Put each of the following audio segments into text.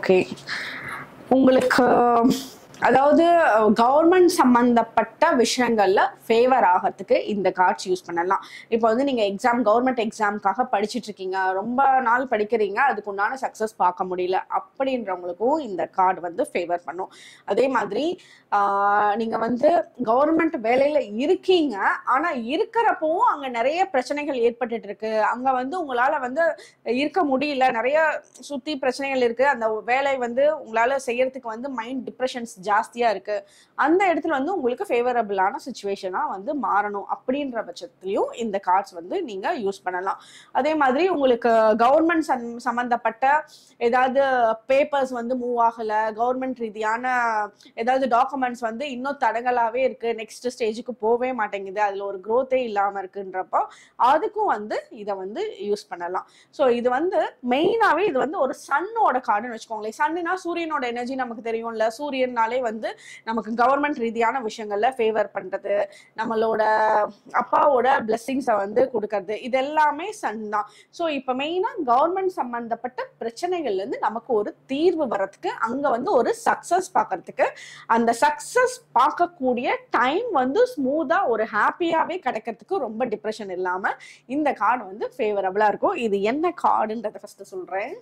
Okay உங்களுக்கு அதாவது government சம்பந்தப்பட்ட விஷயங்கள்ல ஃபேவர் ஆகிறதுக்கு இந்த கார்ட்ஸ் யூஸ் பண்ணலாம் இப்போ வந்து நீங்க எக்ஸாம் கவர்மெண்ட் எக்ஸாம்க்காக படிச்சிட்டு இருக்கீங்க ரொம்ப நாள் படிக்கிறீங்க அதுக்கு உண்டான சக்ஸஸ் பார்க்க முடியல அப்படின்றவங்களுக்கும் இந்த கார்டு வந்து ஃபேவர் பண்ணும் அதே மாதிரி ஆஹ், நீங்க வந்து கவர்மெண்ட் வேலையில இருக்கீங்க ஆனா இருக்கிறப்பவும் அங்க நிறைய பிரச்சனைகள் ஏற்பட்டுட்டு இருக்கு அங்க வந்து உங்களால வந்து இருக்க முடியல நிறைய சுத்தி பிரச்சனைகள் இருக்கு அந்த வேலை வந்து உங்களால செய்யறதுக்கு வந்து மைண்ட் டிப்ரெஷன்ஸ் ஜாஸ்தியா இருக்கு அந்த இடத்துல வந்து உங்களுக்கு ஃபேவரபிளான சுச்சுவேஷனா வந்து மாறணும் அப்படின்ற பட்சத்துலயும் இந்த கார்ட்ஸ் வந்து நீங்க யூஸ் பண்ணலாம் அதே மாதிரி உங்களுக்கு கவர்மெண்ட் சம்பந்தப்பட்ட ஏதாவது பேப்பர்ஸ் வந்து மூவ் ஆகல கவர்மெண்ட் ரீதியான ஏதாவது டாக்குமெண்ட்ஸ் வந்து இன்னும் தடங்களாவே இருக்கு நெக்ஸ்ட் ஸ்டேஜுக்கு போவே மாட்டேங்குது அதுல ஒரு growth-ஏ இல்லாம இருக்குன்றப்போ அதுக்கும் வந்து இதை வந்து யூஸ் பண்ணலாம் ஸோ இது வந்து மெயினாவே இது வந்து ஒரு சன்னோட கார்டுன்னு வச்சுக்கோங்களேன் சன்னுனா சூரியனோட எனர்ஜி நமக்கு தெரியும்ல சூரியனாலே வந்து நமக்கு கவர்மெண்ட் ரீதியான விஷயங்கள்ல ஃபேவர் பண்றது நம்மளோட அப்பாவோட பிளெஸ்ஸிங்ஸை வந்து கொடுக்கறது இது எல்லாமே சன் தான் ஸோ இப்போ மெயினாக கவர்மெண்ட் சம்பந்தப்பட்ட பிரச்சனைகள்ல இருந்து நமக்கு ஒரு தீர்வு வரதுக்கு அங்க வந்து ஒரு சக்சஸ் பார்க்கறதுக்கு அந்த சக்சஸ் பார்க்கக்கூடிய டைம் வந்து ஸ்மூதா ஒரு ஹாப்பியாவே கிடைக்கிறதுக்கு ரொம்ப டிப்ரெஷன் இல்லாம இந்த கார்டு வந்து ஃபேவரபிளா இருக்கும் இது என்ன கார்டுன்றத ஃபர்ஸ்ட் சொல்றேன்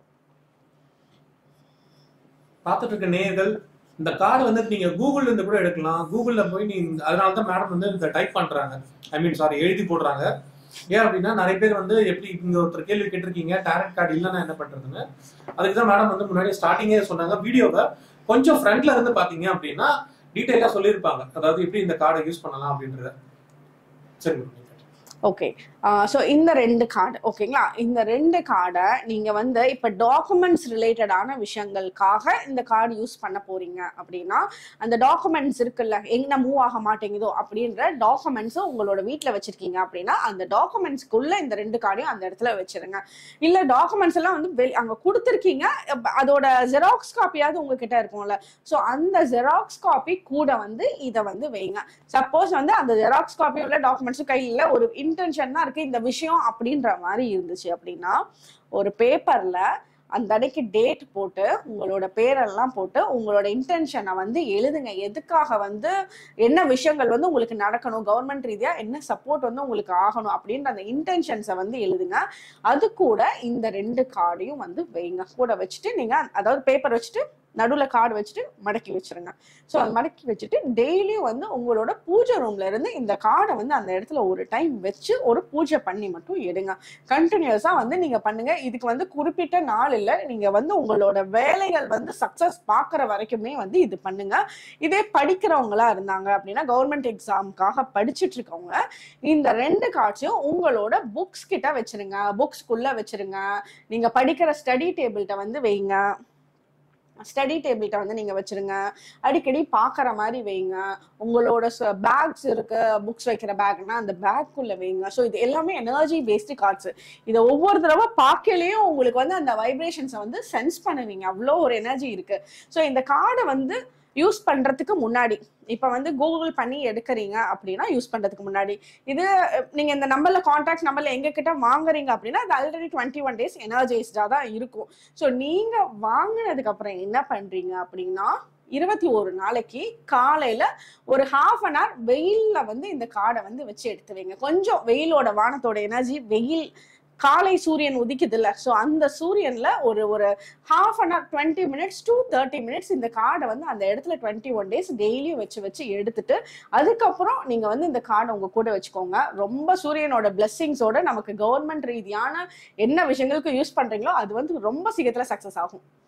பார்த்துட்டு இருக்க நேயர்கள் இந்த கார்டு வந்து நீங்க கூகுள்ல இருந்து கூட எடுக்கலாம் கூகுள்ல போய் நீ அதனால தான் மேடம் வந்து இந்த டைப் பண்றாங்க ஐ மீன் சாரி எழுதி போடுறாங்க ஏன் அப்படின்னா நிறைய பேர் வந்து எப்படி இங்க ஒருத்தர் கேள்வி கேட்டிருக்கீங்க டேரக்ட் கார்டு இல்லைன்னா என்ன பண்றதுன்னு அதுக்கு தான் மேடம் வந்து முன்னாடி ஸ்டார்டிங்கே சொன்னாங்க வீடியோவை கொஞ்சம் ஃப்ரண்ட்ல இருந்து பாத்தீங்க அப்படின்னா டீட்டெயிலா சொல்லியிருப்பாங்க அதாவது எப்படி இந்த கார்டை யூஸ் பண்ணலாம் அப்படின்றத சரி madam. ஓகே ஸோ இந்த ரெண்டு கார்டு ஓகேங்களா இந்த ரெண்டு கார்டை நீங்க வந்து இப்போ டாக்குமெண்ட்ஸ் ரிலேட்டடான விஷயங்களுக்காக இந்த கார்டு யூஸ் பண்ண போறீங்க அப்படின்னா அந்த டாக்குமெண்ட்ஸ் இருக்குல்ல எங்க மூவ் ஆக மாட்டேங்குதோ அப்படின்ற டாக்குமெண்ட்ஸை உங்களோட வீட்டில் வச்சிருக்கீங்க அப்படின்னா அந்த டாக்குமெண்ட்ஸ்க்குள்ள இந்த ரெண்டு கார்டையும் அந்த இடத்துல வச்சிருங்க இல்ல டாக்குமெண்ட்ஸ் எல்லாம் வந்து வெளி அங்க கொடுத்துருக்கீங்க அப்ப அதோட ஜெராக்ஸ் காப்பியாவது உங்ககிட்ட இருக்கும்ல ஸோ அந்த ஜெராக்ஸ் காப்பி கூட வந்து இதை வந்து வைங்க சப்போஸ் வந்து அந்த ஜெராக்ஸ் காப்பி உள்ள டாக்குமெண்ட்ஸும் கையில் ஒரு இன்டென்ஷன் தான் இருக்கு இந்த விஷயம் அப்படின்ற மாதிரி இருந்துச்சு அப்படின்னா ஒரு பேப்பர்ல அந்த அன்னைக்கு டேட் போட்டு உங்களோட பேரெல்லாம் போட்டு உங்களோட இன்டென்ஷனை வந்து எழுதுங்க எதுக்காக வந்து என்ன விஷயங்கள் வந்து உங்களுக்கு நடக்கணும் கவர்மெண்ட் ரீதியா என்ன சப்போர்ட் வந்து உங்களுக்கு ஆகணும் அப்படின்ற அந்த இன்டென்ஷன்ஸை வந்து எழுதுங்க அது கூட இந்த ரெண்டு கார்டையும் வந்து வைங்க கூட வச்சுட்டு நீங்க அதாவது பேப்பர் வச்சுட்டு நடுவில் கார்டு வச்சுட்டு மடக்கி வச்சிருங்க ஸோ அது மடக்கி வச்சுட்டு டெய்லியும் வந்து உங்களோட பூஜை ரூம்ல இருந்து இந்த கார்டை வந்து அந்த இடத்துல ஒரு டைம் வச்சு ஒரு பூஜை பண்ணி மட்டும் எடுங்க கண்டினியூஸாக வந்து நீங்க பண்ணுங்க இதுக்கு வந்து குறிப்பிட்ட நாள் இல்லை நீங்க வந்து உங்களோட வேலைகள் வந்து சக்சஸ் பார்க்குற வரைக்குமே வந்து இது பண்ணுங்க இதே படிக்கிறவங்களா இருந்தாங்க அப்படின்னா கவர்மெண்ட் எக்ஸாமுக்காக படிச்சுட்டு இருக்கவங்க இந்த ரெண்டு கார்ட்ஸையும் உங்களோட புக்ஸ் கிட்ட வச்சிருங்க புக்ஸ்குள்ள வச்சிருங்க நீங்க படிக்கிற ஸ்டடி டேபிள்கிட்ட வந்து வைங்க ஸ்டடி டேபிள்கிட்ட வந்து நீங்க வச்சிருங்க அடிக்கடி பார்க்குற மாதிரி வைங்க உங்களோட பேக்ஸ் இருக்கு புக்ஸ் வைக்கிற பேக்னா அந்த பேக்குள்ள வைங்க ஸோ இது எல்லாமே எனர்ஜி பேஸ்டு கார்ட்ஸ் இதை ஒவ்வொரு தடவை பார்க்கலையும் உங்களுக்கு வந்து அந்த வைப்ரேஷன்ஸை வந்து சென்ஸ் பண்ணுவீங்க அவ்வளோ ஒரு எனர்ஜி இருக்கு ஸோ இந்த கார்டை வந்து யூஸ் பண்றதுக்கு முன்னாடி இப்போ வந்து கூகுள் பண்ணி எடுக்கிறீங்க அப்படின்னா யூஸ் பண்றதுக்கு முன்னாடி இது அஹ், நீங்க இந்த நம்பர்ல கான்டாக்ட் நம்பர்ல எங்க கிட்ட வாங்குறீங்க அப்படின்னா அது ஆல்ரெடி டுவெண்ட்டி ஒன் டேஸ் எனர்ஜைஸ்டா தான் இருக்கும் ஸோ நீங்க வாங்கினதுக்கு அப்புறம் என்ன பண்றீங்க அப்படின்னா இருபத்தி ஒரு நாளைக்கு காலையில ஒரு ஹாஃப் அன் ஹவர் வெயில்ல வந்து இந்த கார்டை வந்து வச்சு எடுத்து வைங்க கொஞ்சம் வெயிலோட வானத்தோட எனர்ஜி வெயில் காலை சூரியன் உதிக்குது இல்ல ஸோ அந்த சூரியன்ல ஒரு ஒரு half an hour twenty minutes to thirty minutes இந்த கார்டை வந்து அந்த இடத்துல டுவெண்ட்டி ஒன் டேஸ் டெய்லியும் வச்சு வச்சு எடுத்துட்டு அதுக்கப்புறம் நீங்க வந்து இந்த கார்டை உங்க கூட வச்சுக்கோங்க ரொம்ப சூரியனோட பிளெஸ்ஸிங்ஸோட நமக்கு கவர்மெண்ட் ரீதியான என்ன விஷயங்களுக்கு யூஸ் பண்றீங்களோ அது வந்து ரொம்ப சீக்கிரத்துல சக்சஸ் ஆகும்